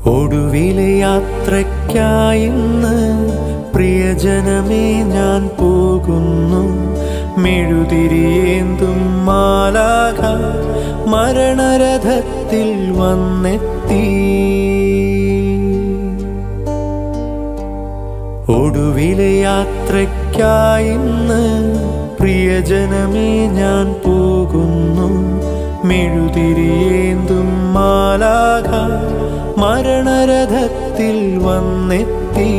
ഒടുവിലെ യാത്രയ്ക്കായിന്ന് പ്രിയജനമേ ഞാൻ പോകുന്നു മെഴുതിരിയേന്തും മാലാക മരണരഥത്തിൽ വന്നെത്തി ഒടുവിലെ യാത്രയ്ക്കായിന്ന് പ്രിയജനമേ ഞാൻ പോകുന്നു മെഴുതിരിയേന്തും മാലാക മരണരഥത്തിൽ വന്നെത്തി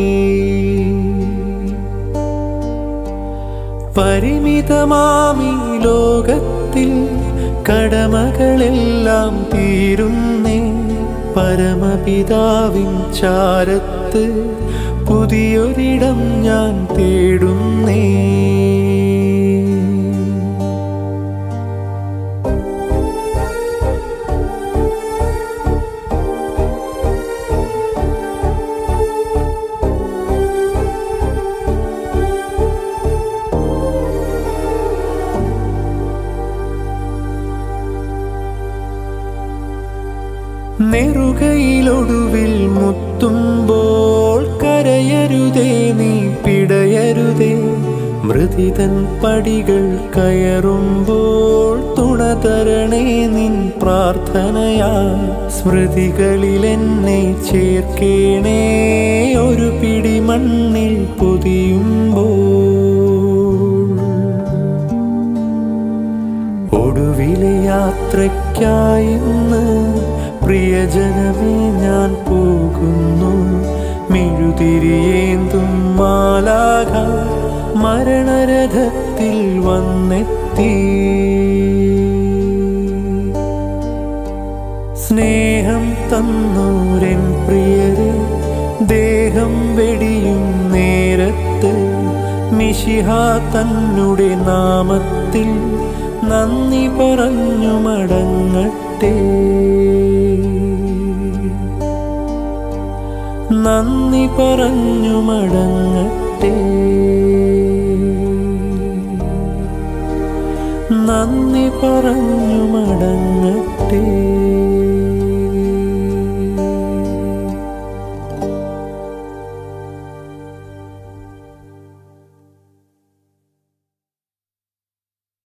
പരിമിതമാമി ലോകത്തിൽ കടമകളെല്ലാം തീരുന്നേ പരമപിതാവിൻ ചാരത്ത് പുതിയൊരിടം ഞാൻ തേടുന്നേ നെറുകയിലൊടുവിൽ മുത്തുമ്പോൾ കരയരുതേ നീ പിടയരുതേ മൃതിതൻ പടികൾ കയറുമ്പോൾ തുണ തരണേ നിൻ പ്രാർത്ഥനയാ സ്മൃതികളിൽ എന്നെ ചേർക്കേണേ ഒരു പിടി മണ്ണിൽ പൊതിയുമ്പോൾ ഒടുവിലെ യാത്രയ്ക്കായിന്ന് പ്രിയജനമേ ഞാൻ പോകുന്നു മെഴുതിരിയേന്തും മാലാക മരണരഥത്തിൽ വന്നെത്തി സ്നേഹം തന്നോരൻ പ്രിയരെ ദേഹം വെടിയും നേരത്ത് മിശിഹ തന്നുടെ നാമത്തിൽ നന്ദി പറഞ്ഞു മടങ്ങട്ടെ നന്ദി പറഞ്ഞു മടങ്ങട്ടെ നന്ദി പറഞ്ഞു മടങ്ങട്ടെ